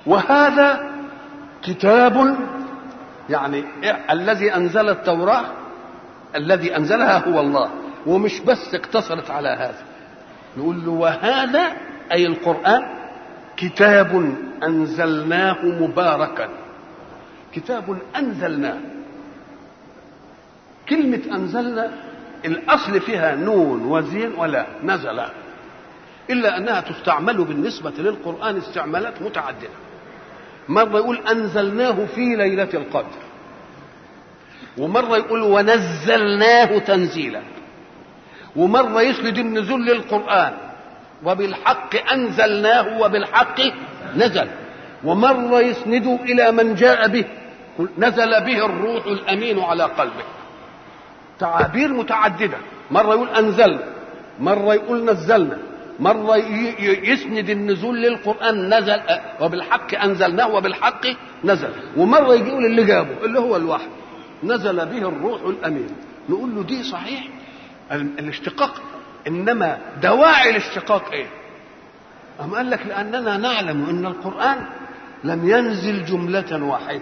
وهذا كتاب يعني الذي انزل التوراه الذي انزلها هو الله ومش بس اقتصرت على هذا نقول له وهذا اي القران كتاب انزلناه مباركا كتاب انزلناه كلمه انزلنا الاصل فيها نون وزين ولا نزل الا انها تستعمل بالنسبه للقران استعمالات متعدده مره يقول انزلناه في ليله القدر ومره يقول ونزلناه تنزيلا ومره يسند النزول للقران وبالحق انزلناه وبالحق نزل ومره يسنده الى من جاء به نزل به الروح الامين على قلبه تعابير متعدده مره يقول انزلنا مره يقول نزلنا مرة يسند النزول للقرآن نزل وبالحق أنزلناه وبالحق نزل ومرة يجي يقول اللي جابه اللي هو الوحي نزل به الروح الأمين نقول له دي صحيح الاشتقاق إنما دواعي الاشتقاق إيه أم قال لك لأننا نعلم أن القرآن لم ينزل جملة واحدة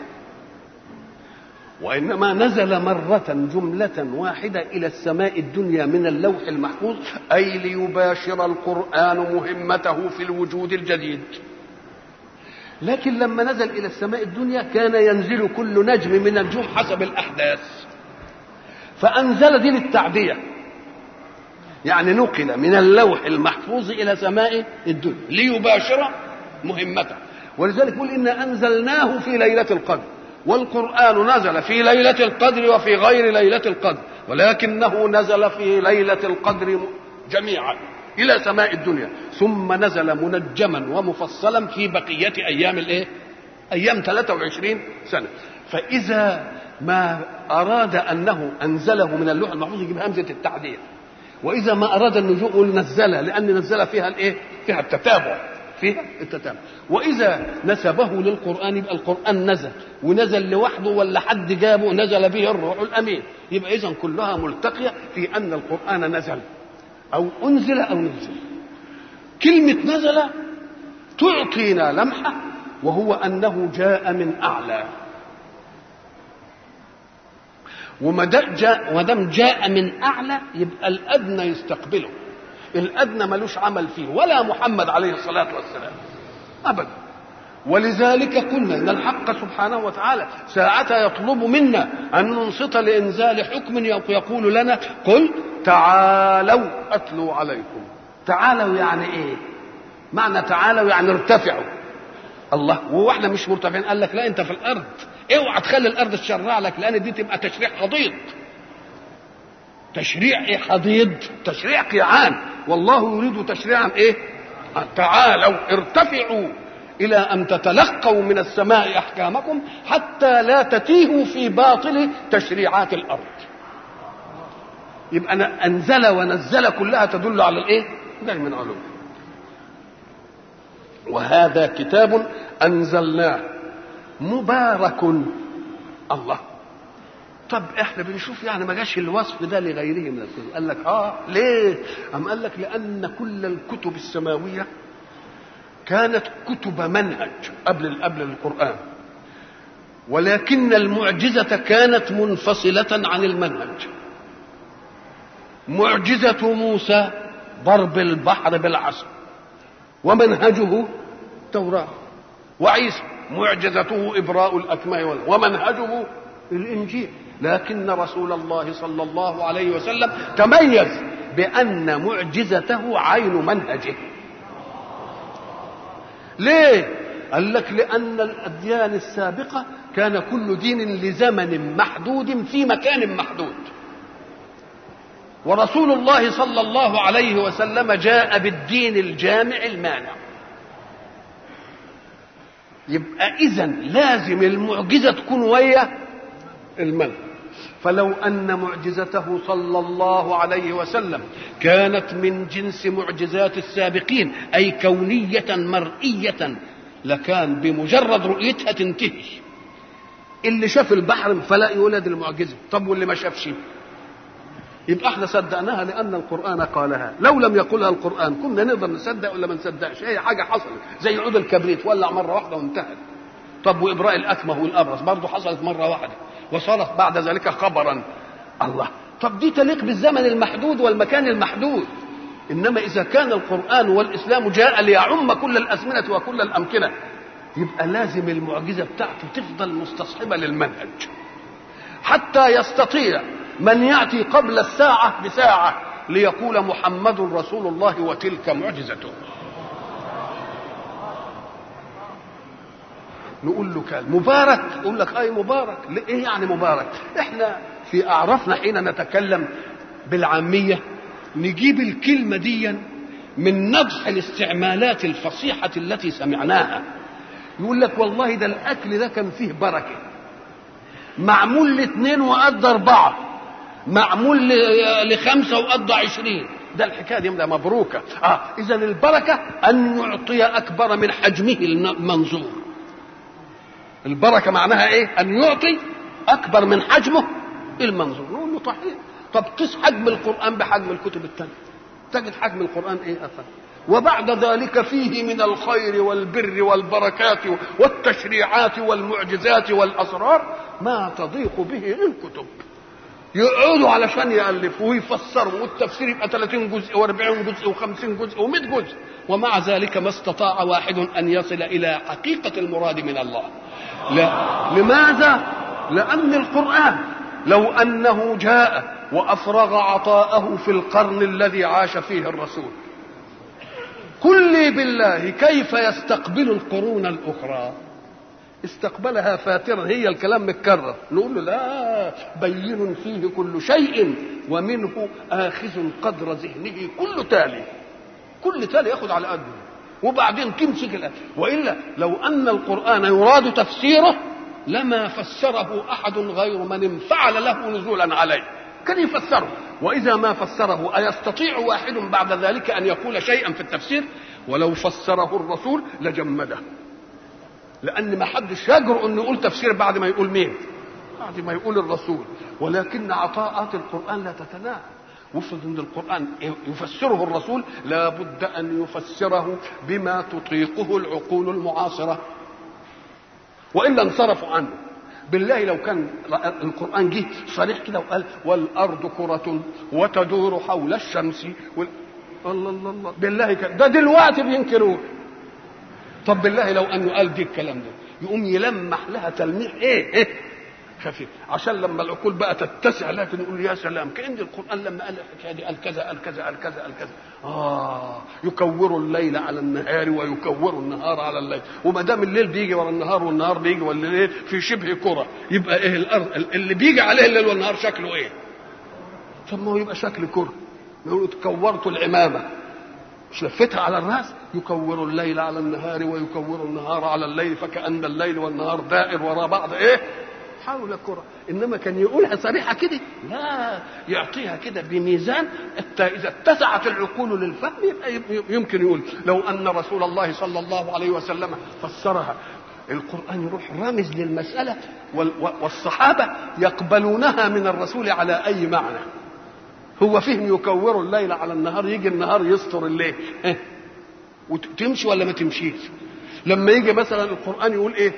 وإنما نزل مرة جملة واحدة إلى السماء الدنيا من اللوح المحفوظ أي ليباشر القرآن مهمته في الوجود الجديد لكن لما نزل إلى السماء الدنيا كان ينزل كل نجم من النجوم حسب الأحداث فأنزل دي للتعدية يعني نقل من اللوح المحفوظ إلى سماء الدنيا ليباشر مهمته ولذلك يقول إنا أنزلناه في ليلة القدر والقرآن نزل في ليلة القدر وفي غير ليلة القدر ولكنه نزل في ليلة القدر جميعا إلى سماء الدنيا ثم نزل منجما ومفصلا في بقية أيام الإيه؟ أيام 23 سنة فإذا ما أراد أنه أنزله من اللوح المحفوظ يجيب همزة التعديل وإذا ما أراد النزول يقول نزله لأن نزل فيها الإيه؟ فيها التتابع فيها التتابع واذا نسبه للقران يبقى القران نزل ونزل لوحده ولا حد جابه نزل به الروح الامين يبقى اذا كلها ملتقيه في ان القران نزل او انزل او نزل كلمه نزل تعطينا لمحه وهو انه جاء من اعلى وما جاء ودام جاء من اعلى يبقى الادنى يستقبله الادنى ملوش عمل فيه ولا محمد عليه الصلاه والسلام ابدا ولذلك قلنا ان الحق سبحانه وتعالى ساعتها يطلب منا ان ننصت لانزال حكم يقول لنا قل تعالوا اتلوا عليكم تعالوا يعني ايه معنى تعالوا يعني ارتفعوا الله واحنا مش مرتفعين قال لك لا انت في الارض اوعى تخلي الارض تشرع لك لان دي تبقى تشريع حضيض تشريع ايه حضيض تشريع قيعان والله يريد تشريعا ايه تعالوا ارتفعوا الى ان تتلقوا من السماء احكامكم حتى لا تتيهوا في باطل تشريعات الارض يبقى أنا انزل ونزل كلها تدل على الايه ده من علوم وهذا كتاب انزلناه مبارك الله طب احنا بنشوف يعني ما جاش الوصف ده لغيره من الكتب قال لك اه ليه ام قال لك لان كل الكتب السماويه كانت كتب منهج قبل قبل القران ولكن المعجزه كانت منفصله عن المنهج معجزه موسى ضرب البحر بالعصا ومنهجه توراة وعيسى معجزته إبراء الأكمه ومنهجه الإنجيل لكن رسول الله صلى الله عليه وسلم تميز بأن معجزته عين منهجه ليه؟ قال لك لأن الأديان السابقة كان كل دين لزمن محدود في مكان محدود ورسول الله صلى الله عليه وسلم جاء بالدين الجامع المانع يبقى اذا لازم المعجزه تكون ويا المنهج فلو ان معجزته صلى الله عليه وسلم كانت من جنس معجزات السابقين اي كونيه مرئيه لكان بمجرد رؤيتها تنتهي اللي شاف البحر فلا يولد المعجزه طب واللي ما شافش يبقى احنا صدقناها لان القران قالها لو لم يقلها القران كنا نقدر نصدق ولا ما نصدقش هي حاجه حصلت زي عود الكبريت ولع مره واحده وانتهت طب وابراء الاكمه والابرص برضه حصلت مره واحده وصارت بعد ذلك خبرا الله طب دي تليق بالزمن المحدود والمكان المحدود انما اذا كان القران والاسلام جاء ليعم كل الازمنه وكل الامكنه يبقى لازم المعجزه بتاعته تفضل مستصحبه للمنهج حتى يستطيع من ياتي قبل الساعه بساعه ليقول محمد رسول الله وتلك معجزته نقول له كان مبارك يقول لك اي مبارك ايه يعني مبارك احنا في اعرافنا حين نتكلم بالعاميه نجيب الكلمه دي من نضح الاستعمالات الفصيحه التي سمعناها يقول لك والله ده الاكل ده كان فيه بركه معمول لاثنين وقضى اربعه معمول لخمسه وقضى عشرين ده الحكايه دي ده مبروكه اه اذا البركه ان يعطي اكبر من حجمه المنظور البركه معناها ايه ان يعطي اكبر من حجمه المنظور نقول له صحيح طب قيس حجم القران بحجم الكتب الثانيه تجد حجم القران ايه اثر وبعد ذلك فيه من الخير والبر والبركات والتشريعات والمعجزات والاسرار ما تضيق به الكتب يقعدوا علشان يالفوا ويفسروا والتفسير يبقى 30 جزء و40 جزء و50 جزء و100 جزء ومع ذلك ما استطاع واحد ان يصل الى حقيقه المراد من الله لا لماذا لان القران لو انه جاء وافرغ عطاءه في القرن الذي عاش فيه الرسول قل لي بالله كيف يستقبل القرون الاخرى استقبلها فاترا هي الكلام متكرر نقول له لا بين فيه كل شيء ومنه آخذ قدر ذهنه كل تالي كل تالي ياخذ على قده وبعدين تمسك الآن وإلا لو أن القرآن يراد تفسيره لما فسره أحد غير من انفعل له نزولا عليه كان يفسره وإذا ما فسره أيستطيع واحد بعد ذلك أن يقول شيئا في التفسير ولو فسره الرسول لجمده لان ما حدش يجرؤ انه يقول تفسير بعد ما يقول مين بعد ما يقول الرسول ولكن عطاءات القران لا تتناهى وافرض ان القران يفسره الرسول لابد ان يفسره بما تطيقه العقول المعاصره والا انصرفوا عنه بالله لو كان القران جه صريح كده وقال والارض كره وتدور حول الشمس وال... الله الله الله بالله كان ده دلوقتي بينكروه طب بالله لو انه قال دي الكلام ده يقوم يلمح لها تلميح ايه ايه خفيف عشان لما العقول بقى تتسع لكن يقول يا سلام كان القران لما قال الحكايه دي قال كذا قال كذا قال كذا قال كذا اه يكور الليل على النهار ويكور النهار على الليل وما دام الليل بيجي ورا النهار والنهار بيجي ولا الليل في شبه كره يبقى ايه الارض اللي بيجي عليه الليل والنهار شكله ايه؟ طب ما هو يبقى شكل كره يقول كورت العمامه مش لفتها على الراس يكور الليل على النهار ويكور النهار على الليل فكأن الليل والنهار دائر وراء بعض ايه حول كرة انما كان يقولها صريحه كده لا يعطيها كده بميزان اذا اتسعت العقول للفهم يبقى يمكن يقول لو ان رسول الله صلى الله عليه وسلم فسرها القرآن يروح رامز للمسألة والصحابة يقبلونها من الرسول على أي معنى هو فهم يكور الليل على النهار يجي النهار يستر الليل إيه؟ وتمشي ولا ما تمشيش لما يجي مثلا القرآن يقول ايه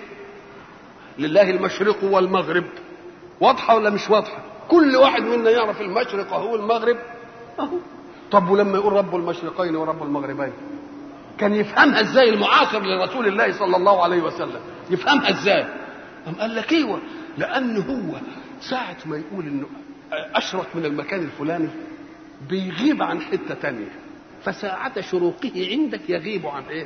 لله المشرق والمغرب واضحة ولا مش واضحة كل واحد منا يعرف المشرق هو المغرب اهو طب ولما يقول رب المشرقين ورب المغربين كان يفهمها ازاي المعاصر لرسول الله صلى الله عليه وسلم يفهمها ازاي أم قال لك ايوه لان هو ساعة ما يقول انه اشرق من المكان الفلاني بيغيب عن حته تانية فساعة شروقه عندك يغيب عن ايه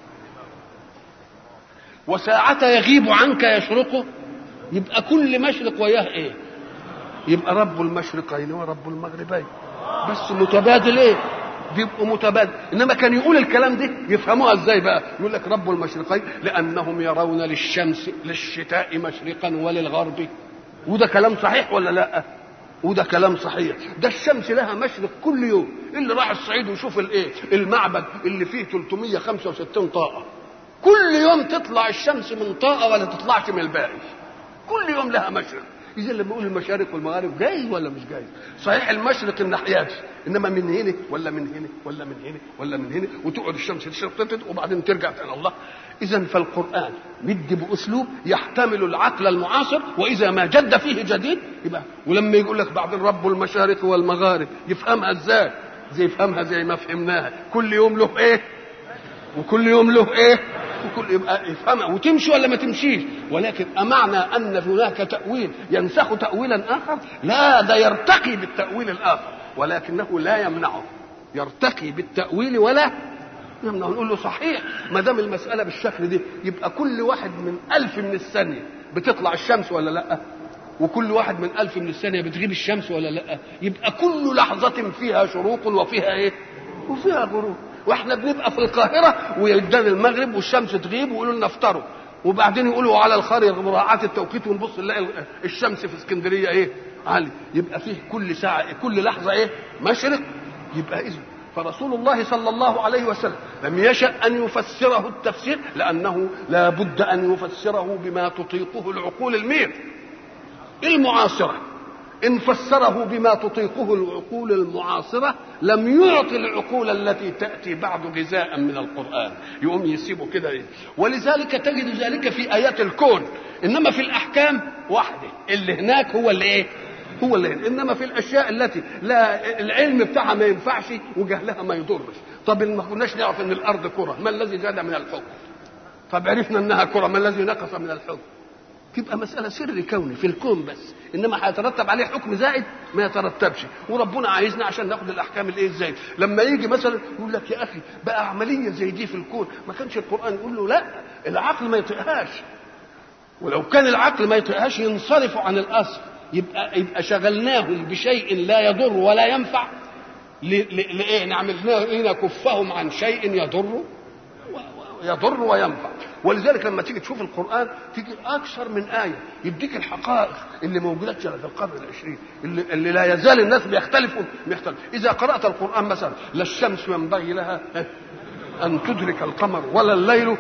وساعة يغيب عنك يشرقه يبقى كل مشرق وياه ايه يبقى رب المشرقين ورب المغربين بس متبادل ايه بيبقوا متبادل انما كان يقول الكلام ده يفهموها ازاي بقى يقول لك رب المشرقين لانهم يرون للشمس للشتاء مشرقا وللغرب وده كلام صحيح ولا لا وده كلام صحيح ده الشمس لها مشرق كل يوم اللي راح الصعيد ويشوف الايه المعبد اللي فيه 365 طاقه كل يوم تطلع الشمس من طاقه ولا تطلعش من الباقي كل يوم لها مشرق اذا لما يقول المشارق والمغارب جايز ولا مش جايز صحيح المشرق الناحيه دي انما من هنا ولا من هنا ولا من هنا ولا من هنا وتقعد الشمس تشرق وبعدين ترجع الى الله اذا فالقران مدي باسلوب يحتمل العقل المعاصر واذا ما جد فيه جديد يبقى ولما يقول لك بعدين رب المشارق والمغارب يفهمها ازاي زي يفهمها زي ما فهمناها كل يوم له ايه وكل يوم له ايه وكل يبقى يفهمها وتمشي ولا ما تمشيش ولكن أمعنى أن هناك تأويل ينسخ تأويلا آخر لا ده يرتقي بالتأويل الآخر ولكنه لا يمنعه يرتقي بالتأويل ولا يمنعه نقول له صحيح ما دام المسألة بالشكل دي يبقى كل واحد من ألف من الثانية بتطلع الشمس ولا لأ وكل واحد من ألف من الثانية بتغيب الشمس ولا لأ يبقى كل لحظة فيها شروق وفيها إيه وفيها غروب واحنا بنبقى في القاهره ويدان المغرب والشمس تغيب ويقولوا لنا افطروا وبعدين يقولوا على الخارج مراعاة التوقيت ونبص نلاقي الشمس في اسكندريه ايه؟ عالي يبقى فيه كل ساعه كل لحظه ايه؟ مشرق يبقى اذن فرسول الله صلى الله عليه وسلم لم يشأ أن يفسره التفسير لأنه لا بد أن يفسره بما تطيقه العقول المير المعاصرة إن فسره بما تطيقه العقول المعاصرة لم يعطي العقول التي تأتي بعد غذاء من القرآن يقوم يسيبه كده إيه؟ ولذلك تجد ذلك في آيات الكون إنما في الأحكام واحدة اللي هناك هو اللي إيه هو اللي هنا. إنما في الأشياء التي لا العلم بتاعها ما ينفعش وجهلها ما يضرش طب ما كناش نعرف إن الأرض كرة ما الذي زاد من الحكم طب عرفنا إنها كرة ما الذي نقص من الحكم تبقى مسألة سر كوني في الكون بس إنما هيترتب عليه حكم زائد ما يترتبش وربنا عايزنا عشان ناخد الأحكام الإيه الزايد لما يجي مثلا يقول لك يا أخي بقى عملية زي دي في الكون ما كانش القرآن يقول له لا العقل ما يطيقهاش ولو كان العقل ما يطيقهاش ينصرفوا عن الأصل يبقى يبقى شغلناهم بشيء لا يضر ولا ينفع لإيه نعمل نكفهم عن شيء يضر يضر وينفع ولذلك لما تيجي تشوف القرآن تيجي أكثر من آية يديك الحقائق اللي موجودة في القرن العشرين اللي, اللي لا يزال الناس بيختلفوا بيختلف إذا قرأت القرآن مثلا لا الشمس ينبغي لها أن تدرك القمر ولا الليل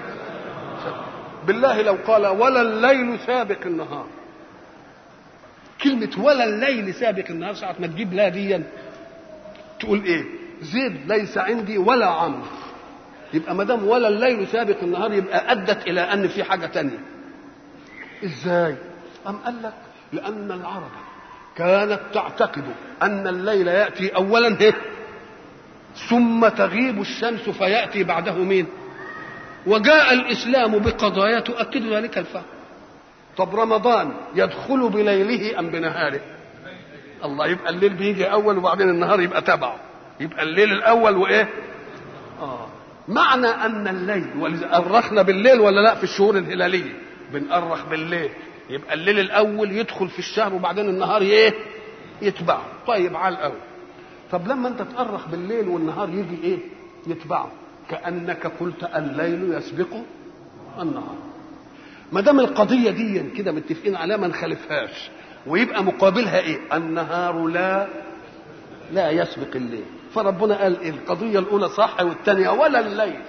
بالله لو قال ولا الليل سابق النهار كلمة ولا الليل سابق النهار ساعة ما تجيب لا ديا تقول ايه زيد ليس عندي ولا عمرو يبقى ما دام ولا الليل سابق النهار يبقى ادت الى ان في حاجه تانية ازاي ام قال لك لان العرب كانت تعتقد ان الليل ياتي اولا هيك ثم تغيب الشمس فياتي بعده مين وجاء الاسلام بقضايا تؤكد ذلك الفهم طب رمضان يدخل بليله ام بنهاره الله يبقى الليل بيجي اول وبعدين النهار يبقى تبعه يبقى الليل الاول وايه اه معنى ان الليل ولذا أرخنا بالليل ولا لا في الشهور الهلاليه بنأرخ بالليل يبقى الليل الاول يدخل في الشهر وبعدين النهار ايه يتبعه طيب على الاول طب لما انت تأرخ بالليل والنهار يجي ايه يتبعه كانك قلت الليل يسبق النهار ما دام القضيه دي كده متفقين عليها ما نخالفهاش ويبقى مقابلها ايه النهار لا لا يسبق الليل فربنا قال إيه القضية الأولى صح والثانية ولا الليل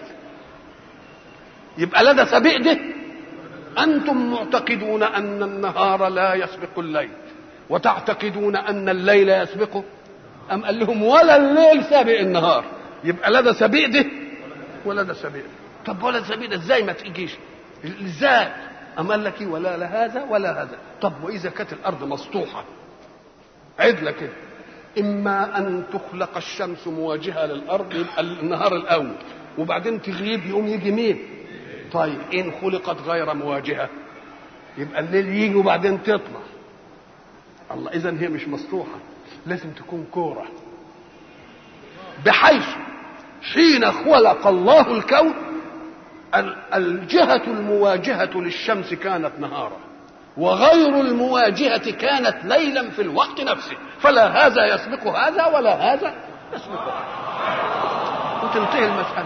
يبقى لدى سبيق ده أنتم معتقدون أن النهار لا يسبق الليل وتعتقدون أن الليل يسبقه أم قال لهم ولا الليل سابق النهار يبقى لدى سبيق ده ولا ده سبيق طب ولا سبيق ده ازاي ما تجيش ازاي أم قال لك ولا لا هذا ولا هذا طب وإذا كانت الأرض مسطوحة عدلة كده إما أن تخلق الشمس مواجهة للأرض يبقى النهار الأول وبعدين تغيب يقوم يجي مين؟ طيب إن خلقت غير مواجهة يبقى الليل يجي وبعدين تطلع الله إذا هي مش مسطوحة لازم تكون كورة بحيث حين خلق الله الكون الجهة المواجهة للشمس كانت نهارا وغير المواجهة كانت ليلا في الوقت نفسه فلا هذا يسبق هذا ولا هذا يسبق هذا وتنتهي المسألة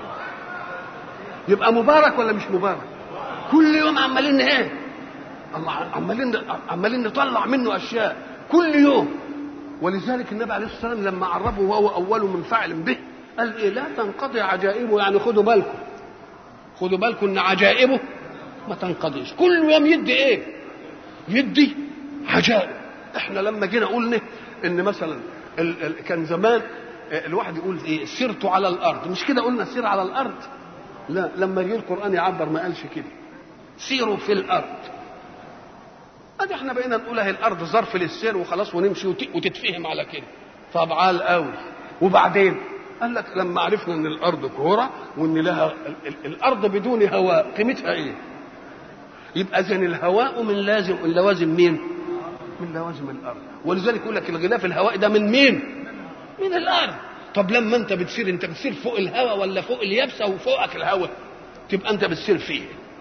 يبقى مبارك ولا مش مبارك كل يوم عمالين ايه الله عمالين عمالين نطلع منه اشياء كل يوم ولذلك النبي عليه الصلاه والسلام لما عربه وهو اول منفعل به قال ايه لا تنقضي عجائبه يعني خدوا بالكم خدوا بالكم ان عجائبه ما تنقضيش كل يوم يدي ايه يدي عجائب احنا لما جينا قلنا ان مثلا ال ال كان زمان الواحد يقول ايه سرت على الارض مش كده قلنا سير على الارض لا لما جه القران يعبر ما قالش كده سيروا في الارض ادي احنا بقينا نقول اهي الارض ظرف للسير وخلاص ونمشي وتتفهم على كده طبعا قوي وبعدين قال لك لما عرفنا ان الارض كوره وان لها الارض بدون هواء قيمتها ايه يبقى اذا الهواء من لازم من لوازم مين من لوازم الارض ولذلك يقول لك الغلاف الهوائي ده من مين من الارض طب لما انت بتسير انت بتسير فوق الهواء ولا فوق اليابسه وفوقك الهواء تبقى انت بتسير فيه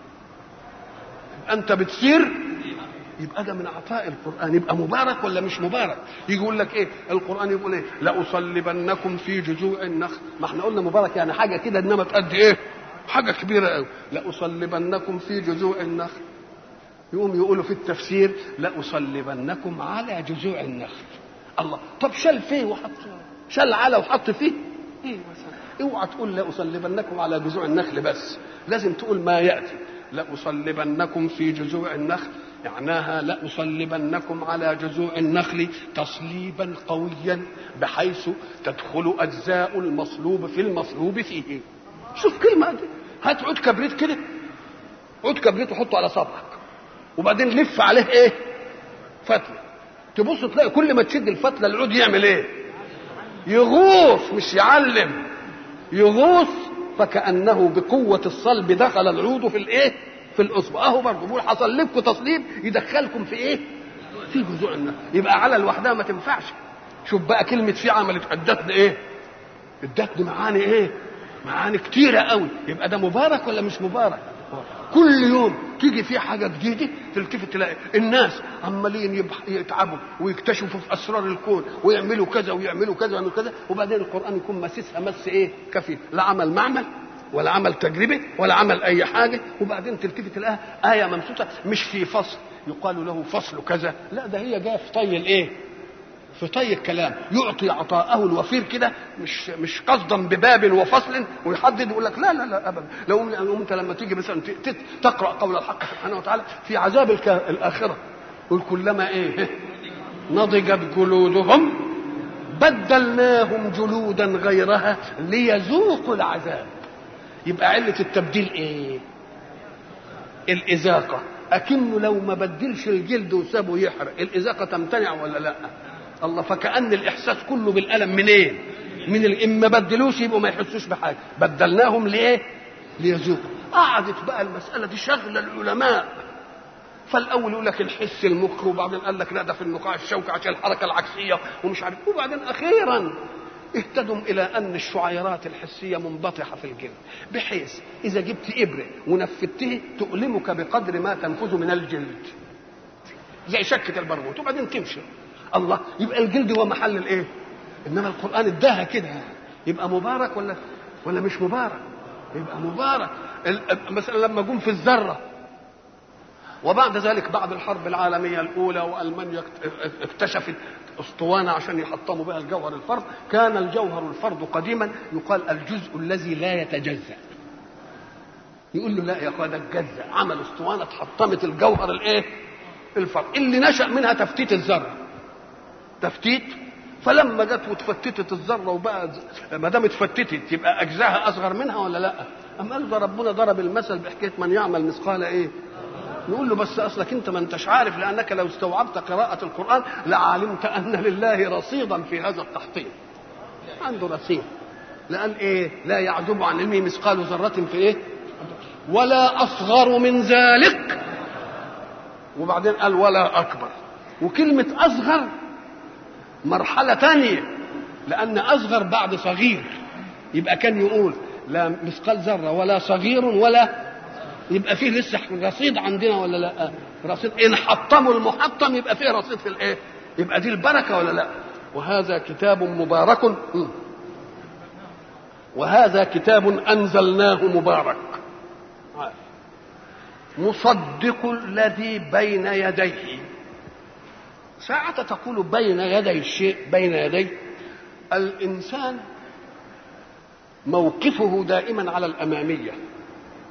انت بتسير يبقى ده من عطاء القران يبقى مبارك ولا مش مبارك يجي يقول لك ايه القران يقول ايه لاصلبنكم في جذوع النخل ما احنا قلنا مبارك يعني حاجه كده انما تأدي ايه حاجه كبيره قوي لاصلبنكم في جذوع النخل يقوم يقولوا في التفسير لاصلبنكم على جذوع النخل الله طب شال فيه وحط شال على وحط فيه ايه مثلا اوعى تقول لاصلبنكم على جذوع النخل بس لازم تقول ما ياتي لاصلبنكم في جذوع النخل معناها لأصلبنكم على جذوع النخل تصليبا قويا بحيث تدخل أجزاء المصلوب في المصلوب فيه شوف كلمة دي هات عود كبريت كده عود كبريت وحطه على صبعك وبعدين لف عليه ايه فتلة تبص تلاقي كل ما تشد الفتلة العود يعمل ايه يغوص مش يعلم يغوص فكأنه بقوة الصلب دخل العود في الايه في الاصبع اهو برضه بيقول حصل لكم تصليب يدخلكم في ايه؟ في جذوع النخل يبقى على لوحدها ما تنفعش شوف بقى كلمة في عملت ادتنا ايه؟ ادتنا معاني ايه؟ معاني كتيرة قوي يبقى ده مبارك ولا مش مبارك؟ كل يوم تيجي فيه حاجة جديدة تلتفت تلاقي الناس عمالين يتعبوا ويكتشفوا في أسرار الكون ويعملوا كذا ويعملوا كذا ويعملوا كذا وبعدين القرآن يكون مسسها مس إيه؟ كفي لا عمل معمل ولا عمل تجربة ولا عمل أي حاجة وبعدين تلتفت تلاقيها آية ممسوسة مش في فصل يقال له فصل كذا لا ده هي جاية في طي الإيه؟ في طي الكلام يعطي عطاءه الوفير كده مش مش قصدا بباب وفصل ويحدد يقول لك لا لا لا ابدا لو انت لما تيجي مثلا تقرا قول الحق سبحانه وتعالى في عذاب الاخره يقول كلما ايه نضجت جلودهم بدلناهم جلودا غيرها ليذوقوا العذاب يبقى علة التبديل ايه الإزاقة أكنه لو ما بدلش الجلد وسابه يحرق الإزاقة تمتنع ولا لا الله فكأن الإحساس كله بالألم منين إيه؟ من ال... إما بدلوش يبقوا ما يحسوش بحاجة بدلناهم لإيه ليذوقوا قعدت بقى المسألة دي شغلة العلماء فالاول يقول لك الحس المخ وبعدين قال لك لا ده في النقاع الشوكي عشان الحركه العكسيه ومش عارف وبعدين اخيرا اهتدوا الى ان الشعيرات الحسيه منبطحه في الجلد بحيث اذا جبت ابره ونفذته تؤلمك بقدر ما تنفذ من الجلد زي شكه البرغوث وبعدين تمشي الله يبقى الجلد هو محل الايه انما القران اداها كده يبقى مبارك ولا ولا مش مبارك يبقى مبارك مثلا لما جم في الذره وبعد ذلك بعد الحرب العالميه الاولى والمانيا اكتشفت اسطوانه عشان يحطموا بها الجوهر الفرد كان الجوهر الفرد قديما يقال الجزء الذي لا يتجزا يقول له لا يا اخويا ده اتجزا عمل اسطوانه حطمت الجوهر الايه الفرد اللي نشا منها تفتيت الذره تفتيت فلما جت وتفتتت الذره وبقى ما دام اتفتتت يبقى اجزاها اصغر منها ولا لا؟ أم قال ده ربنا ضرب المثل بحكايه من يعمل مثقال ايه؟ نقول له بس اصلك انت ما انتش عارف لانك لو استوعبت قراءه القران لعلمت ان لله رصيدا في هذا التحطيم عنده رصيد لان ايه لا يعزب عن علمه مثقال ذره في ايه ولا اصغر من ذلك وبعدين قال ولا اكبر وكلمه اصغر مرحله ثانيه لان اصغر بعد صغير يبقى كان يقول لا مثقال ذره ولا صغير ولا يبقى فيه لسه رصيد عندنا ولا لا رصيد ان حطموا المحطم يبقى فيه رصيد في الايه يبقى دي البركه ولا لا وهذا كتاب مبارك وهذا كتاب انزلناه مبارك مصدق الذي بين يديه ساعة تقول بين يدي الشيء بين يدي الإنسان موقفه دائما على الأمامية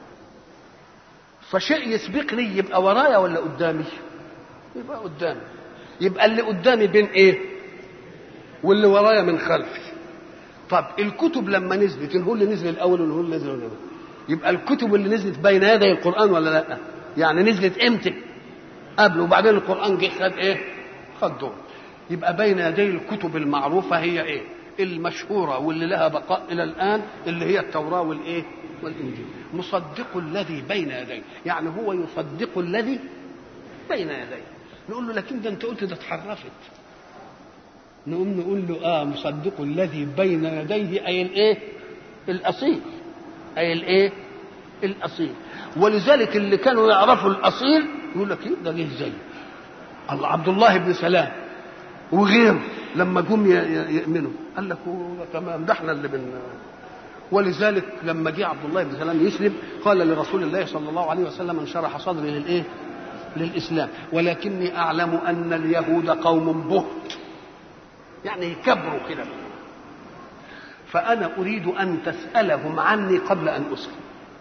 فشيء يسبقني يبقى ورايا ولا قدامي يبقى قدامي يبقى اللي قدامي بين ايه واللي ورايا من خلفي طب الكتب لما نزلت هو اللي نزل الاول واللي هو اللي نزل الأول. يبقى الكتب اللي نزلت بين يدي القران ولا لا يعني نزلت امتى قبل وبعدين القران جه خد ايه خد دور يبقى بين يدي الكتب المعروفه هي ايه المشهوره واللي لها بقاء الى الان اللي هي التوراه والايه والانجيل مصدق الذي بين يديه يعني هو يصدق الذي بين يديه نقول له لكن ده انت قلت ده اتحرفت نقوم نقول له اه مصدق الذي بين يديه اي الايه الاصيل اي الايه الاصيل ولذلك اللي كانوا يعرفوا الاصيل يقول لك ايه ده جه زي الله عبد الله بن سلام وغيره لما جم يؤمنوا قال لك تمام ده احنا اللي بن ولذلك لما جه عبد الله بن سلام يسلم قال لرسول الله صلى الله عليه وسلم انشرح صدري للايه؟ للاسلام ولكني اعلم ان اليهود قوم بهت يعني يكبروا كده فانا اريد ان تسالهم عني قبل ان اسلم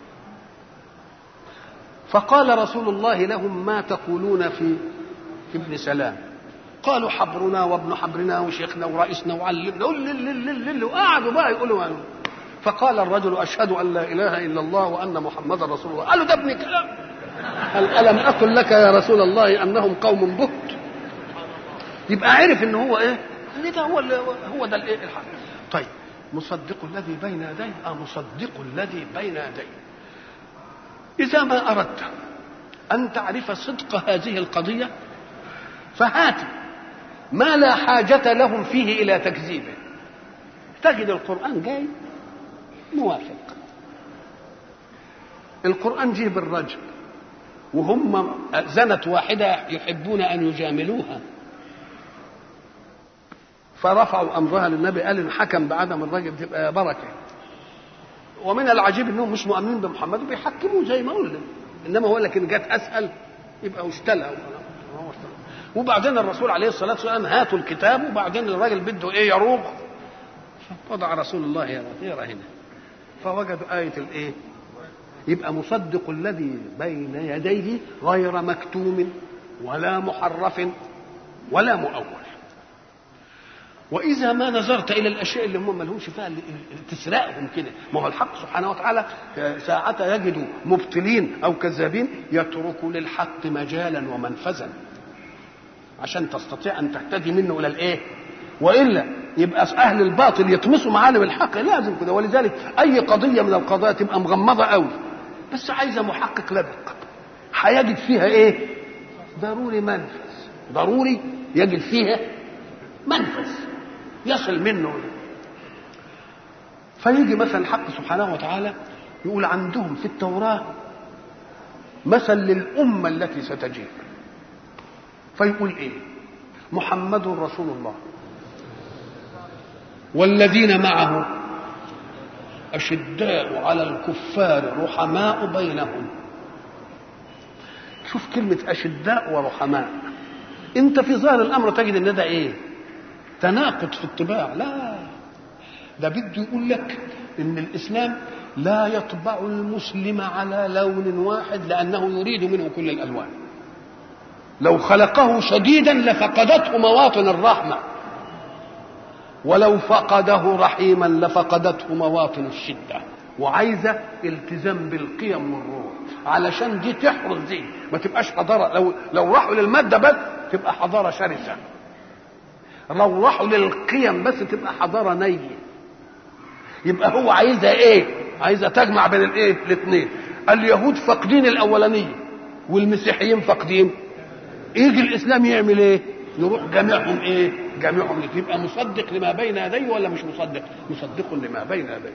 فقال رسول الله لهم ما تقولون في في ابن سلام قالوا حبرنا وابن حبرنا وشيخنا ورئيسنا وعلمنا وقعدوا بقى يقولوا فقال الرجل اشهد ان لا اله الا الله وان محمدا رسول الله قالوا ده ابن كلام قال الم اقل لك يا رسول الله انهم قوم بهت يبقى عرف ان هو ايه ان ده هو هو ده الايه الحق طيب مصدق الذي بين يديه اه مصدق الذي بين يديه اذا ما اردت ان تعرف صدق هذه القضيه فهات ما لا حاجه لهم فيه الى تكذيبه تجد القران جاي موافق القرآن جه بالرجل وهم زنت واحدة يحبون أن يجاملوها فرفعوا أمرها للنبي قال إن حكم بعدم الرجل تبقى بركة ومن العجيب انهم مش مؤمنين بمحمد وبيحكموه زي ما قلنا انما هو لكن جت اسهل يبقى اشتلى وبعدين الرسول عليه الصلاه والسلام هاتوا الكتاب وبعدين الراجل بده ايه يروغ وضع رسول الله يا غير هنا فوجدوا آية الإيه؟ يبقى مصدق الذي بين يديه غير مكتوم ولا محرف ولا مؤول وإذا ما نظرت إلى الأشياء اللي هم ما لهمش فيها تسرقهم كده ما هو الحق سبحانه وتعالى ساعة يجد مبطلين أو كذابين يترك للحق مجالا ومنفذا عشان تستطيع أن تهتدي منه إلى الإيه؟ والا يبقى اهل الباطل يطمسوا معالم الحق لازم كده ولذلك اي قضيه من القضايا تبقى مغمضه قوي بس عايزه محقق لبق هيجد فيها ايه ضروري منفذ ضروري يجد فيها منفذ يصل منه فيجي مثلا الحق سبحانه وتعالى يقول عندهم في التوراه مثل للامه التي ستجيب فيقول ايه محمد رسول الله والذين معه أشداء على الكفار رحماء بينهم شوف كلمة أشداء ورحماء أنت في ظاهر الأمر تجد أن ده إيه تناقض في الطباع لا ده بده يقول لك أن الإسلام لا يطبع المسلم على لون واحد لأنه يريد منه كل الألوان لو خلقه شديدا لفقدته مواطن الرحمه ولو فقده رحيما لفقدته مواطن الشدة وعايزة التزام بالقيم والروح علشان دي تحرس دي ما تبقاش حضارة لو لو راحوا للمادة بس تبقى حضارة شرسة لو راحوا للقيم بس تبقى حضارة نية يبقى هو عايزها ايه عايزة تجمع بين الايه الاثنين اليهود فاقدين الاولانية والمسيحيين فاقدين يجي الاسلام يعمل ايه يروح جامعهم ايه جامعهم لك يبقى مصدق لما بين يديه ولا مش مصدق مصدق لما بين يديه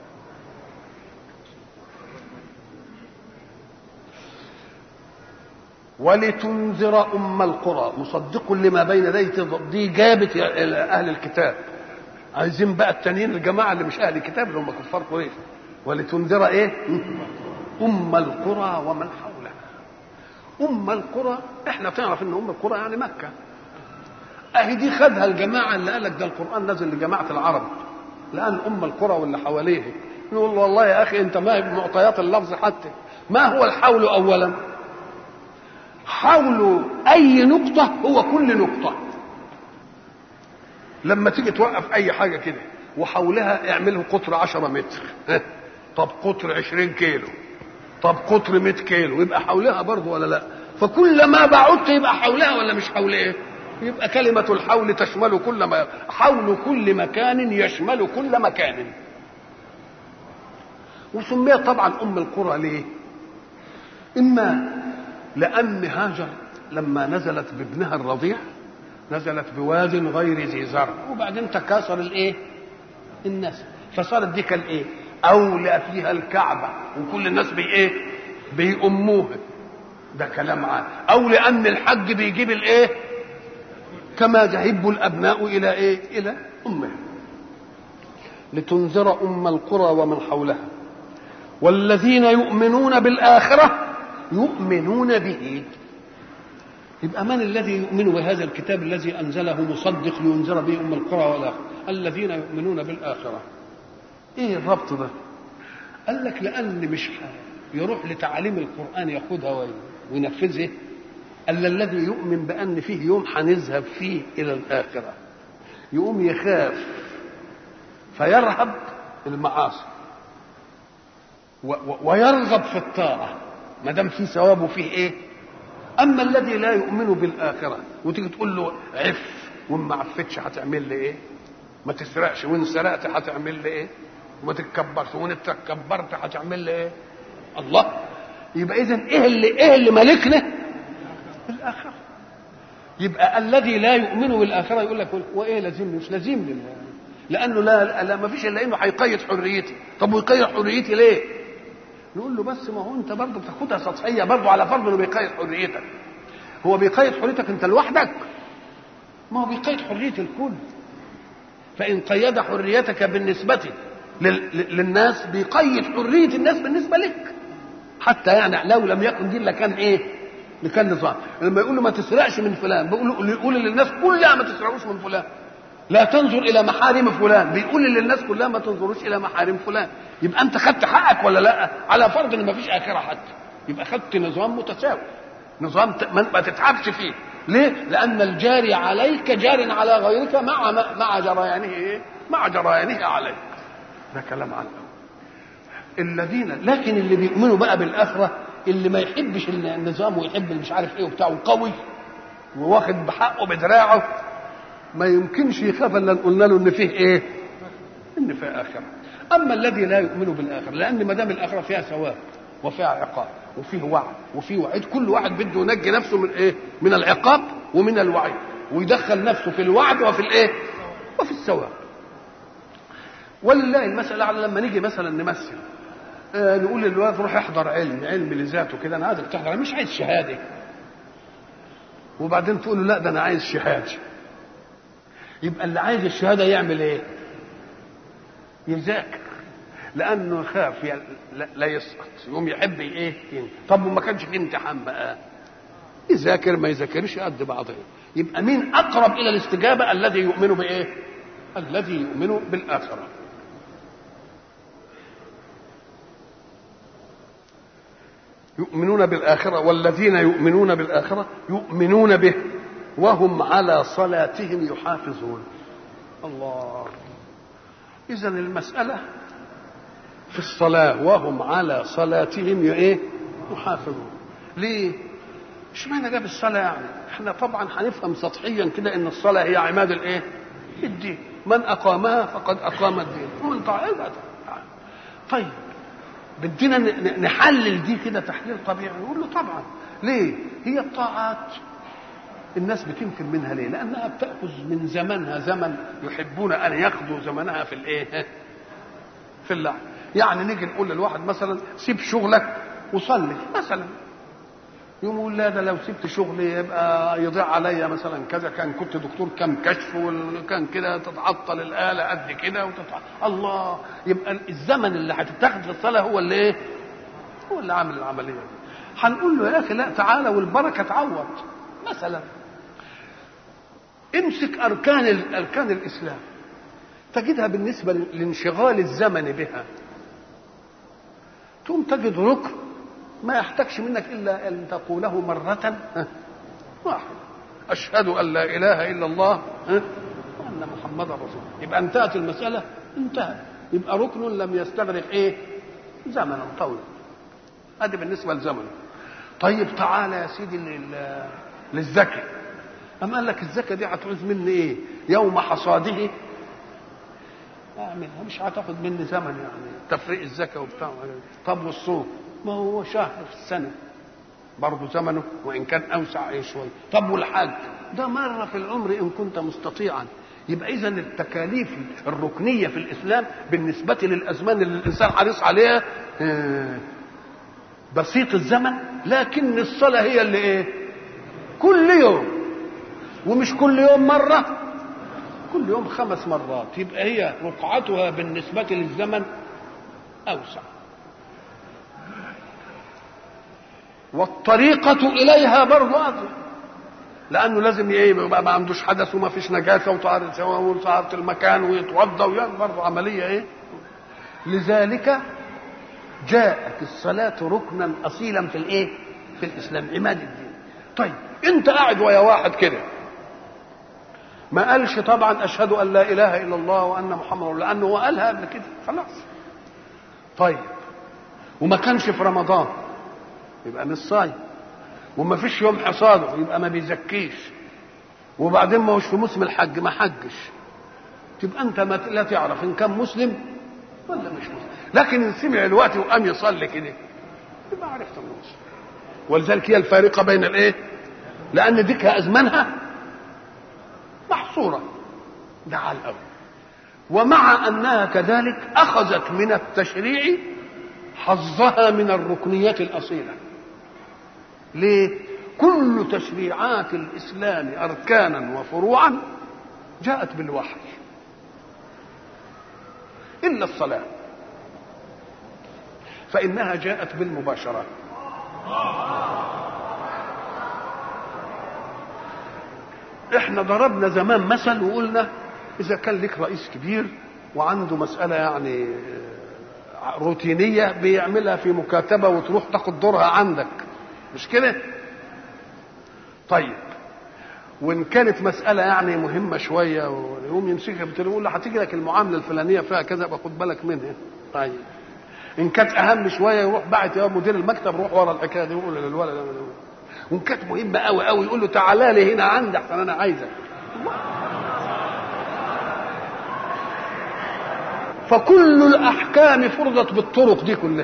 ولتنذر ام القرى مصدق لما بين يديه دي جابت اهل الكتاب عايزين بقى التانيين الجماعه اللي مش اهل الكتاب اللي هم كفار قريش ولتنذر ايه ام القرى ومن حولها ام القرى احنا تعرف ان ام القرى يعني مكه اهي دي خدها الجماعه اللي قال لك ده القران نازل لجماعه العرب لان ام القرى واللي حواليه نقول والله يا اخي انت ما هي بمعطيات اللفظ حتى ما هو الحول اولا حول اي نقطه هو كل نقطه لما تيجي توقف اي حاجه كده وحولها اعمله قطر 10 متر طب قطر 20 كيلو طب قطر 100 كيلو يبقى حولها برضه ولا لا فكلما بعدت يبقى حولها ولا مش حولها يبقى كلمة الحول تشمل كل ما حول كل مكان يشمل كل مكان وسميت طبعا أم القرى ليه إما لأن هاجر لما نزلت بابنها الرضيع نزلت بواد غير ذي زرع وبعدين تكاثر الايه الناس فصارت دي كالايه اولى فيها الكعبه وكل الناس بي ايه بيأموها ده كلام عام او لان الحج بيجيب الايه كما يهب الابناء الى ايه الى امه لتنذر ام القرى ومن حولها والذين يؤمنون بالاخره يؤمنون به يبقى من الذي يؤمن بهذا الكتاب الذي انزله مصدق لينذر به ام القرى والاخره الذين يؤمنون بالاخره ايه الربط ده قال لك لان مش يروح لتعاليم القران ياخدها وينفذها الا الذي يؤمن بان فيه يوم هنذهب فيه الى الاخره يقوم يخاف فيرهب المعاصي ويرغب في الطاعه ما دام في ثواب وفيه ايه اما الذي لا يؤمن بالاخره وتيجي تقول له عف وان ما عفتش هتعمل لي ايه ما تسرقش وان سرقت هتعمل لي ايه وما تتكبرش وان تكبرت هتعمل لي ايه الله يبقى اذا ايه اللي ايه اللي مالكنا الاخره يبقى الذي لا يؤمن بالاخره يقول لك وايه لازمني مش لازمني لانه لا لا ما فيش الا انه هيقيد حريتي طب ويقيد حريتي ليه نقول له بس ما هو انت برضه بتاخدها سطحيه برضه على فرض انه بيقيد حريتك هو بيقيد حريتك انت لوحدك ما هو بيقيد حريه الكل فان قيد حريتك بالنسبه للناس بيقيد حريه الناس بالنسبه لك حتى يعني لو لم يكن دي لكان ايه لكان نظام لما يقول له ما تسرقش من فلان بيقول يقول للناس كلها ما تسرقوش من فلان لا تنظر الى محارم فلان بيقول للناس كلها ما تنظروش الى محارم فلان يبقى انت خدت حقك ولا لا على فرض ان ما فيش اخره حتى يبقى خدت نظام متساوي نظام ما تتعبش فيه ليه لان الجاري عليك جار على غيرك مع مع جريانه ايه مع جريانه عليك ده كلام عنه الذين لكن اللي بيؤمنوا بقى بالاخره اللي ما يحبش النظام ويحب اللي مش عارف ايه وبتاع قوي وواخد بحقه بدراعه ما يمكنش يخاف الا قلنا له ان فيه ايه؟ ان فيه اخره. اما الذي لا يؤمن بالاخره لان ما دام الاخره فيها ثواب وفيها عقاب وفيه وعد وفيه وعيد كل واحد بده ينجي نفسه من ايه؟ من العقاب ومن الوعيد ويدخل نفسه في الوعد وفي الايه؟ وفي الثواب. ولله المسألة على لما نيجي مثلا نمثل آه نقول للواد روح احضر علم علم لذاته كده انا عايزك تحضر مش عايز شهاده وبعدين تقول له لا ده انا عايز شهاده يبقى اللي عايز الشهاده يعمل ايه يذاكر لانه خاف لا يسقط يقوم يحب ايه طب وما كانش في امتحان بقى يذاكر ما يذاكرش قد بعضه يبقى مين اقرب الى الاستجابه الذي يؤمن بايه الذي يؤمن بالاخره يؤمنون بالآخرة والذين يؤمنون بالآخرة يؤمنون به وهم على صلاتهم يحافظون الله إذا المسألة في الصلاة وهم على صلاتهم ايه يحافظون ليه اشمعنى جاب الصلاة يعني احنا طبعا هنفهم سطحيا كده ان الصلاة هي عماد الايه الدين من اقامها فقد اقام الدين ومن طاعتها طيب بدينا نحلل دي كده تحليل طبيعي نقول له طبعا ليه هي الطاعات الناس بتنكر منها ليه لانها بتاخذ من زمنها زمن يحبون ان ياخذوا زمنها في الايه في اللعب يعني نيجي نقول للواحد مثلا سيب شغلك وصلي مثلا يقوم يقول لا ده لو سبت شغلي يبقى يضيع عليا مثلا كذا كان كنت دكتور كم كشف وكان كده تتعطل الاله قد كده وتتعطل الله يبقى الزمن اللي هتتاخد في الصلاه هو اللي ايه؟ هو اللي عامل العمليه دي هنقول له يا اخي لا تعالى والبركه تعوض مثلا امسك اركان اركان الاسلام تجدها بالنسبه لانشغال الزمن بها تقوم تجد ركن ما يحتاجش منك الا ان تقوله مره واحده اشهد ان لا اله الا الله وان محمدا رسول الله يبقى انتهت المساله انتهت يبقى ركن لم يستغرق ايه زمنا طويلا ادي بالنسبه لزمنه طيب تعالى يا سيدي لل... للزكاه أم قال لك الزكاة دي هتعوز مني إيه؟ يوم حصاده أعملها مش هتاخد مني زمن يعني تفريق الزكاة وبتاع طب والصوم ما هو شهر في السنة برضه زمنه وإن كان أوسع أي شوية طب والحج ده مرة في العمر إن كنت مستطيعا يبقى إذا التكاليف الركنية في الإسلام بالنسبة للأزمان اللي الإنسان حريص عليها بسيط الزمن لكن الصلاة هي اللي إيه؟ كل يوم ومش كل يوم مرة كل يوم خمس مرات يبقى هي رقعتها بالنسبة للزمن أوسع والطريقة إليها برضه أضيق لأنه لازم يبقى ما عندوش حدث وما فيش نجاسة وطهارة المكان ويتوضأ ويعمل برضه عملية إيه لذلك جاءت الصلاة ركنا أصيلا في الإيه؟ في الإسلام عماد الدين طيب أنت قاعد ويا واحد كده ما قالش طبعا اشهد ان لا اله الا الله وان محمد لانه هو قالها قبل كده خلاص طيب وما كانش في رمضان يبقى مش صايم وما فيش يوم حصاده يبقى ما بيزكيش وبعدين ما هوش في موسم الحج ما حجش تبقى انت ما لا تعرف ان كان مسلم ولا مش مسلم لكن ان سمع الوقت وقام يصلي كده يبقى عرفت انه مسلم ولذلك هي الفارقه بين الايه؟ لان ديك ازمانها محصورة ده على الأول ومع أنها كذلك أخذت من التشريع حظها من الركنيات الأصيلة ليه؟ كل تشريعات الإسلام أركانا وفروعا جاءت بالوحي إلا الصلاة فإنها جاءت بالمباشرة احنا ضربنا زمان مثل وقلنا اذا كان لك رئيس كبير وعنده مساله يعني روتينيه بيعملها في مكاتبه وتروح تاخد دورها عندك مش كده طيب وان كانت مساله يعني مهمه شويه ويقوم يمسكها يقول له هتيجي لك المعامله الفلانيه فيها كذا باخد بالك منها طيب ان كانت اهم شويه يروح بعت يا مدير المكتب روح ورا الحكايه دي ويقول للولد وان كانت مهمه قوي قوي يقول له تعالى لي هنا عندي احسن انا عايزك فكل الاحكام فرضت بالطرق دي كلها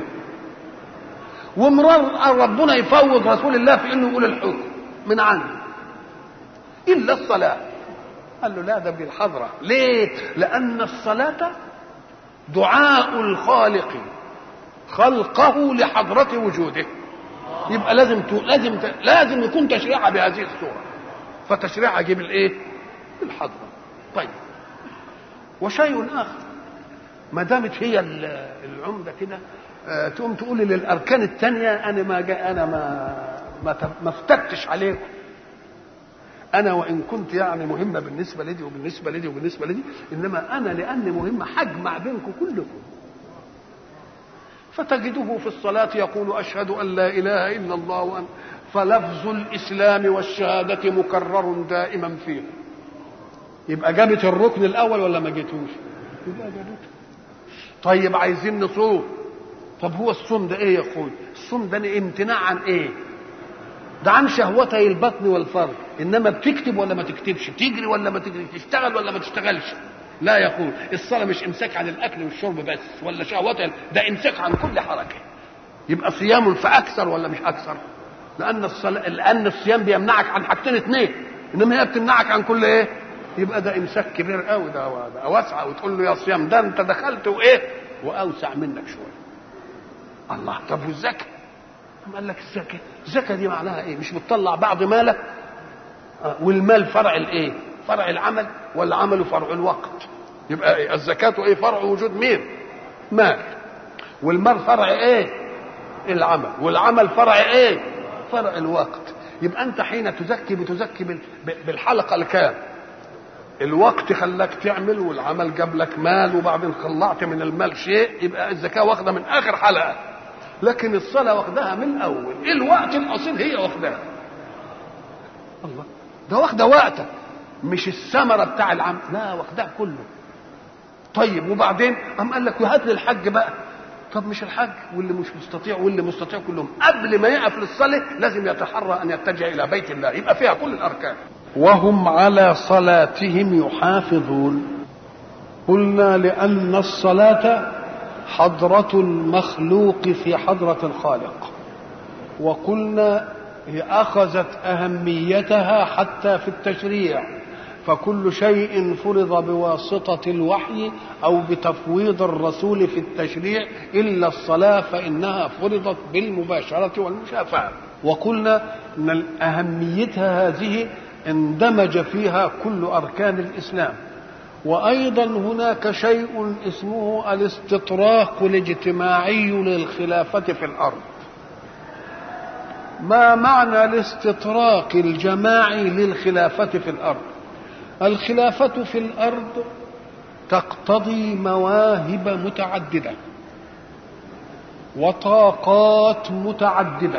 ومرار ربنا يفوض رسول الله في انه يقول الحكم من عنده الا الصلاه قال له لا ده بالحضره ليه لان الصلاه دعاء الخالق خلقه لحضره وجوده يبقى لازم ت... لازم ت... لازم يكون تشريعها بهذه الصوره فتشريعها يجيب الايه الحضره طيب وشيء اخر ما دامت هي العمده كده آه تقوم تقول للاركان الثانيه انا ما جاء انا ما ما, ما افتتش عليكم انا وان كنت يعني مهمه بالنسبه لدي وبالنسبه لدي وبالنسبه لدي انما انا لاني مهمه هجمع بينكم كلكم فتجده في الصلاة يقول أشهد أن لا إله إلا الله وأن فلفظ الإسلام والشهادة مكرر دائما فيه يبقى جابت الركن الأول ولا ما جيتوش يبقى جابته طيب عايزين نصوم طب هو الصوم ده ايه يا اخوي الصوم ده امتناع عن ايه ده عن شهوتي البطن والفرج انما بتكتب ولا ما تكتبش تجري ولا ما تجري تشتغل ولا ما تشتغلش لا يقول الصلاة مش امساك عن الأكل والشرب بس ولا شهوات ده امساك عن كل حركة يبقى صيام فأكثر ولا مش أكثر لأن الصلاة لأن الصيام بيمنعك عن حاجتين اثنين إنما هي بتمنعك عن كل إيه؟ يبقى ده إمساك كبير قوي ده, ده واسع وتقول له يا صيام ده أنت دخلت وإيه؟ وأوسع منك شوية الله طب والزكاة؟ قال لك الزكاة الزكاة دي معناها إيه؟ مش بتطلع بعض مالك آه والمال فرع الإيه؟ فرع العمل ولا عمله فرع الوقت يبقى الزكاة ايه فرع وجود مين مال والمال فرع ايه العمل والعمل فرع ايه فرع الوقت يبقى انت حين تزكي بتزكي بالحلقة الكام الوقت خلاك تعمل والعمل جاب لك مال وبعدين خلعت من المال شيء يبقى الزكاة واخدة من اخر حلقة لكن الصلاه واخدها من اول الوقت الاصيل هي واخدها الله ده واخده وقتك مش الثمره بتاع العمل لا واخدها كله طيب وبعدين قام قال لك وهات لي الحج بقى طب مش الحج واللي مش مستطيع واللي مستطيع كلهم قبل ما يقف للصلاه لازم يتحرى ان يتجه الى بيت الله يبقى فيها كل الاركان وهم على صلاتهم يحافظون قلنا لان الصلاه حضره المخلوق في حضره الخالق وقلنا هي اخذت اهميتها حتى في التشريع فكل شيء فرض بواسطة الوحي أو بتفويض الرسول في التشريع إلا الصلاة فإنها فرضت بالمباشرة والمشافعة وقلنا أن أهميتها هذه اندمج فيها كل أركان الإسلام وأيضا هناك شيء اسمه الاستطراق الاجتماعي للخلافة في الأرض ما معنى الاستطراق الجماعي للخلافة في الأرض الخلافة في الأرض تقتضي مواهب متعددة وطاقات متعددة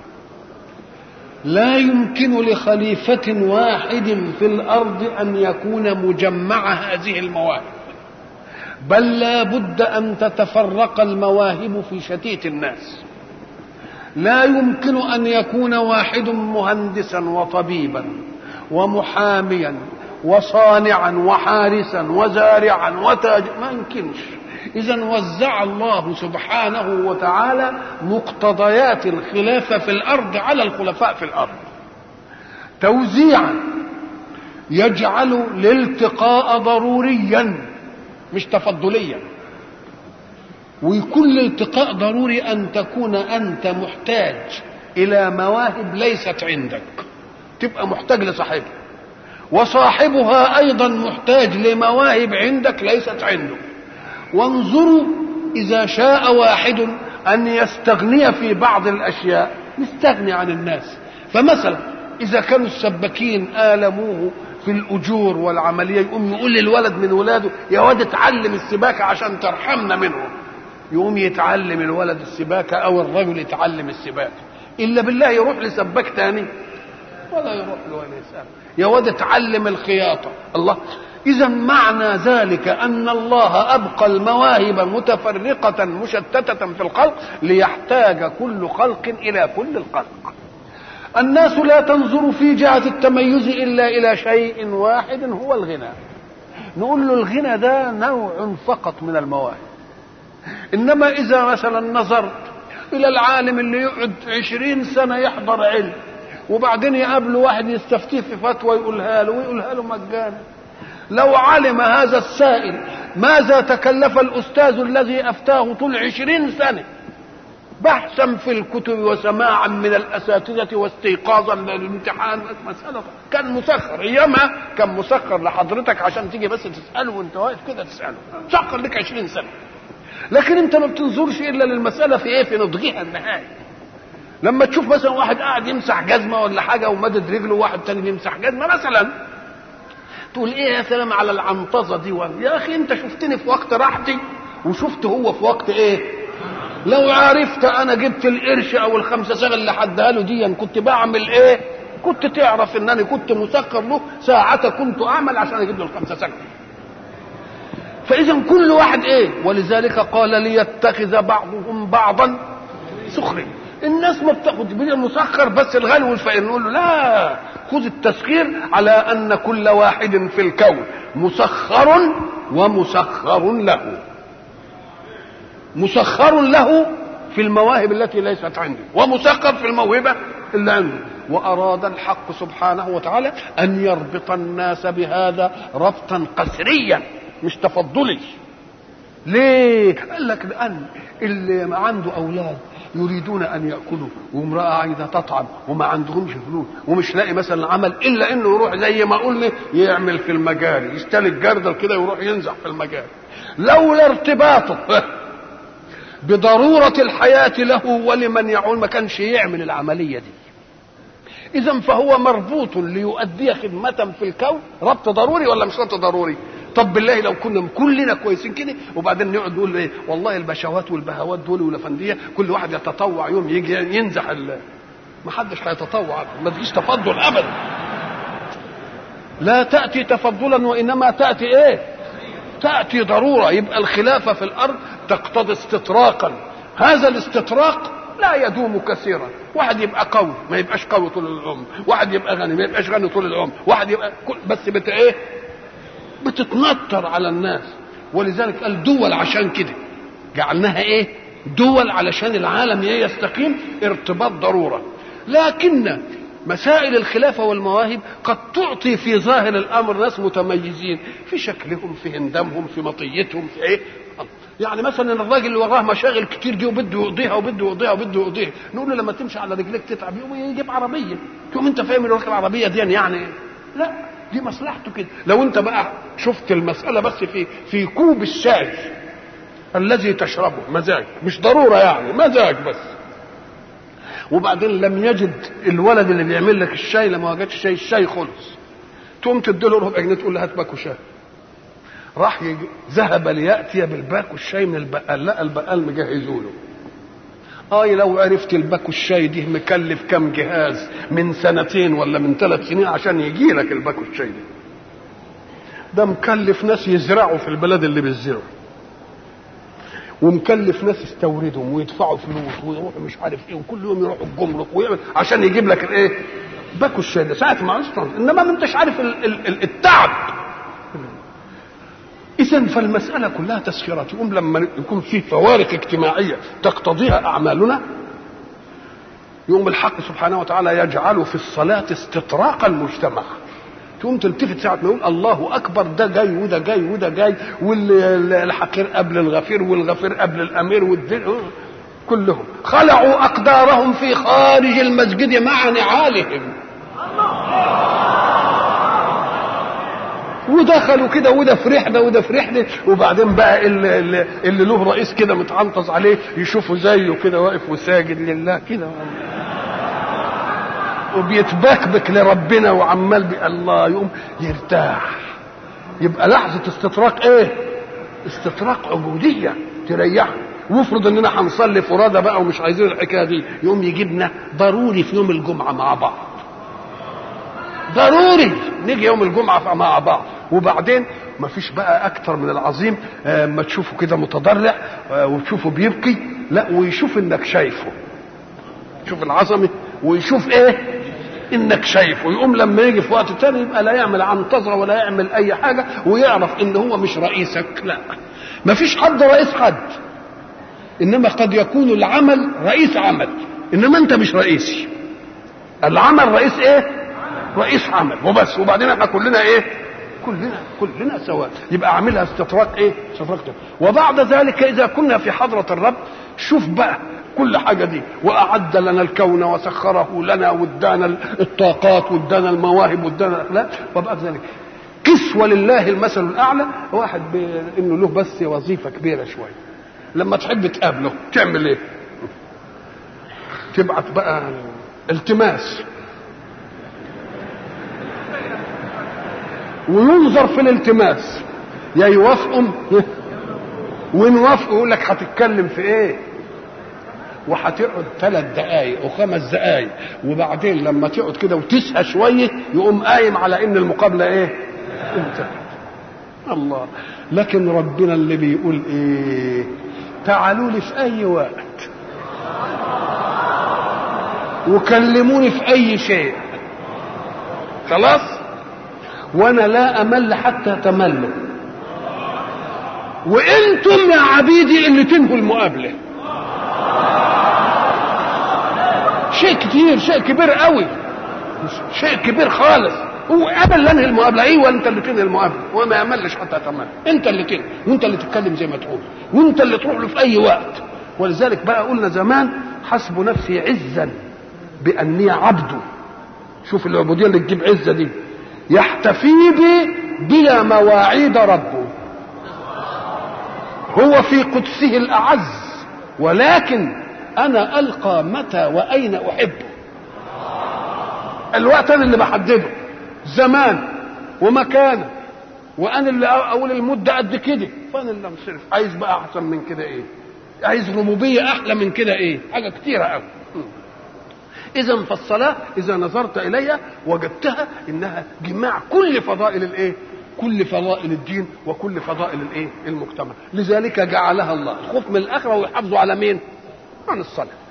لا يمكن لخليفة واحد في الأرض أن يكون مجمع هذه المواهب بل لا بد أن تتفرق المواهب في شتيت الناس لا يمكن أن يكون واحد مهندسا وطبيبا ومحاميا وصانعا وحارسا وزارعا وتاج ما يمكنش اذا وزع الله سبحانه وتعالى مقتضيات الخلافه في الارض على الخلفاء في الارض توزيعا يجعل الالتقاء ضروريا مش تفضليا ويكون الالتقاء ضروري ان تكون انت محتاج الى مواهب ليست عندك تبقى محتاج لصاحبها وصاحبها ايضا محتاج لمواهب عندك ليست عنده وانظروا اذا شاء واحد ان يستغني في بعض الاشياء يستغني عن الناس فمثلا اذا كانوا السباكين الموه في الاجور والعمليه يقوم يقول للولد من ولاده يا واد اتعلم السباكه عشان ترحمنا منهم يقوم يتعلم الولد السباكه او الرجل يتعلم السباكه الا بالله يروح لسباك تاني ولا يروح له ولا يسأل يا واد اتعلم الخياطة الله إذا معنى ذلك أن الله أبقى المواهب متفرقة مشتتة في الخلق ليحتاج كل خلق إلى كل الخلق الناس لا تنظر في جهة التميز إلا إلى شيء واحد هو الغنى نقول له الغنى ده نوع فقط من المواهب إنما إذا مثلا نظرت إلى العالم اللي يقعد عشرين سنة يحضر علم وبعدين يقابله واحد يستفتيه في فتوى يقولها له ويقولها له مجانا لو علم هذا السائل ماذا تكلف الأستاذ الذي أفتاه طول عشرين سنة بحثا في الكتب وسماعا من الأساتذة واستيقاظا للامتحان مسألة كان مسخر أيامها كان مسخر لحضرتك عشان تيجي بس تسأله وأنت واقف كده تسأله مسخر لك عشرين سنة لكن أنت ما بتنظرش إلا للمسألة في إيه في نضجها النهائي لما تشوف مثلا واحد قاعد يمسح جزمه ولا حاجه ومدد رجله وواحد تاني بيمسح جزمه مثلا تقول ايه يا سلام على العنطزه دي يا اخي انت شفتني في وقت راحتي وشفت هو في وقت ايه لو عرفت انا جبت القرش او الخمسه سنه اللي حدها له دي كنت بعمل ايه كنت تعرف ان انا كنت مسخر له ساعة كنت اعمل عشان اجيب له الخمسه سنه فاذا كل واحد ايه ولذلك قال ليتخذ بعضهم بعضا سخريا الناس ما بتاخد المسخر بس الغني والفقير نقول له لا خذ التسخير على ان كل واحد في الكون مسخر ومسخر له مسخر له في المواهب التي ليست عنده ومسخر في الموهبه اللي عنده واراد الحق سبحانه وتعالى ان يربط الناس بهذا ربطا قسريا مش تفضلي ليه قال لك لان اللي عنده اولاد يريدون ان ياكلوا وامراه عايزه تطعم وما عندهمش فلوس ومش لاقي مثلا عمل الا انه يروح زي ما قلنا يعمل في المجاري يستلك جردل كده ويروح ينزح في المجاري لولا ارتباطه بضروره الحياه له ولمن يعول ما كانش يعمل العمليه دي اذا فهو مربوط ليؤدي خدمه في الكون ربط ضروري ولا مش ربط ضروري طب بالله لو كنا كلنا كويسين كده وبعدين نقعد نقول ايه والله البشوات والبهوات دول والافنديه كل واحد يتطوع يوم يجي ينزح ال... ما حدش هيتطوع ما تجيش تفضل ابدا لا تاتي تفضلا وانما تاتي ايه تاتي ضروره يبقى الخلافه في الارض تقتضي استطراقا هذا الاستطراق لا يدوم كثيرا واحد يبقى قوي ما يبقاش قوي طول العمر واحد يبقى غني ما يبقاش غني طول العمر واحد يبقى كل بس بت ايه بتتنطر على الناس ولذلك قال دول عشان كده جعلناها ايه دول علشان العالم ايه يستقيم ارتباط ضروره لكن مسائل الخلافه والمواهب قد تعطي في ظاهر الامر ناس متميزين في شكلهم في هندامهم في مطيتهم في ايه يعني مثلا الراجل اللي وراه مشاغل كتير دي وبده يقضيها وبده يقضيها وبده يقضيها نقول له لما تمشي على رجليك تتعب يقوم يجيب عربيه تقوم انت فاهم ان العربيه دي يعني إيه؟ لا دي مصلحته كده لو انت بقى شفت المساله بس في في كوب الشاي الذي تشربه مزاج مش ضروره يعني مزاج بس وبعدين لم يجد الولد اللي بيعمل لك الشاي لما وجدش شاي الشاي خلص تقوم تديله ربع جنيه تقول له هات باكو شاي راح يجي ذهب لياتي بالباكو الشاي من البقال لا البقال مجهزوا له اي لو عرفت الباكو الشاي دي مكلف كم جهاز من سنتين ولا من ثلاث سنين عشان يجي لك الباكو الشاي ده ده مكلف ناس يزرعوا في البلد اللي بيزرعوا ومكلف ناس يستوردهم ويدفعوا فلوس ويروحوا مش عارف ايه وكل يوم يروحوا الجمرك ويعمل عشان يجيب لك الايه باكو الشاي ده ساعه ما اصلا انما ما انتش عارف ال ال التعب اذا فالمساله كلها تسخيرات يقوم لما يكون في فوارق اجتماعيه تقتضيها اعمالنا يقوم الحق سبحانه وتعالى يجعل في الصلاه استطراق المجتمع تقوم تلتفت ساعة ما يقول الله أكبر ده جاي وده جاي وده جاي والحقير قبل الغفير والغفير قبل الأمير والدين كلهم خلعوا أقدارهم في خارج المسجد مع نعالهم ودخلوا كده وده في رحله وده في رحله وبعدين بقى اللي, اللي, اللي له رئيس كده متعنطز عليه يشوفوا زيه كده واقف وساجد لله كده وبيتبكبك لربنا وعمال بي الله يقوم يرتاح يبقى لحظة استطراق ايه استطراق عبودية تريحه وافرض اننا هنصلي فرادى بقى ومش عايزين الحكايه دي يقوم يجيبنا ضروري في يوم الجمعه مع بعض ضروري نيجي يوم الجمعه مع بعض وبعدين ما فيش بقى اكتر من العظيم ما تشوفه كده متضرع وتشوفه بيبكي لا ويشوف انك شايفه شوف العظمه ويشوف ايه انك شايفه ويقوم لما يجي في وقت تاني يبقى لا يعمل عنطزه ولا يعمل اي حاجه ويعرف ان هو مش رئيسك لا ما فيش حد رئيس حد انما قد يكون العمل رئيس عمل انما انت مش رئيسي العمل رئيس ايه رئيس عمل وبس وبعدين احنا كلنا ايه كلنا كلنا سواء يبقى اعملها استطراق ايه استطراق وبعد ذلك اذا كنا في حضره الرب شوف بقى كل حاجة دي وأعد لنا الكون وسخره لنا وادانا الطاقات وادانا المواهب وادانا الأخلاق وبعد ذلك قس ولله المثل الأعلى واحد إنه له بس وظيفة كبيرة شوية لما تحب تقابله تعمل إيه؟ تبعت بقى التماس وينظر في الالتماس يا يوافقوا وإن وافقوا يقول لك هتتكلم في إيه؟ وهتقعد ثلاث دقايق وخمس دقايق وبعدين لما تقعد كده وتسهى شويه يقوم قايم على ان المقابله ايه؟ انتهت. الله لكن ربنا اللي بيقول ايه؟ تعالوا لي في اي وقت وكلموني في اي شيء خلاص وانا لا امل حتى تملوا وانتم يا عبيدي اللي تنهوا المقابله شيء كتير شيء كبير قوي شيء كبير خالص هو قبل لا انهي المقابله ايوه انت اللي تنهي المقابله هو ما يعملش حتى تمام انت اللي تنهي وانت اللي تتكلم زي ما تقول وانت اللي تروح له في اي وقت ولذلك بقى قلنا زمان حسب نفسي عزا باني عبده شوف العبوديه اللي تجيب عزه دي يحتفي بي بلا مواعيد ربه هو في قدسه الاعز ولكن انا القى متى واين احبه الوقت انا اللي بحدده زمان ومكان وانا اللي اقول المده قد كده فانا اللي انصرف عايز بقى احسن من كده ايه عايز ربوبيه احلى من كده ايه حاجه كتيره قوي اذا فالصلاه اذا نظرت اليها وجدتها انها جماع كل فضائل الايه كل فضائل الدين وكل فضائل الايه المجتمع لذلك جعلها الله الخوف من الاخره ويحافظوا على مين عن الصلاه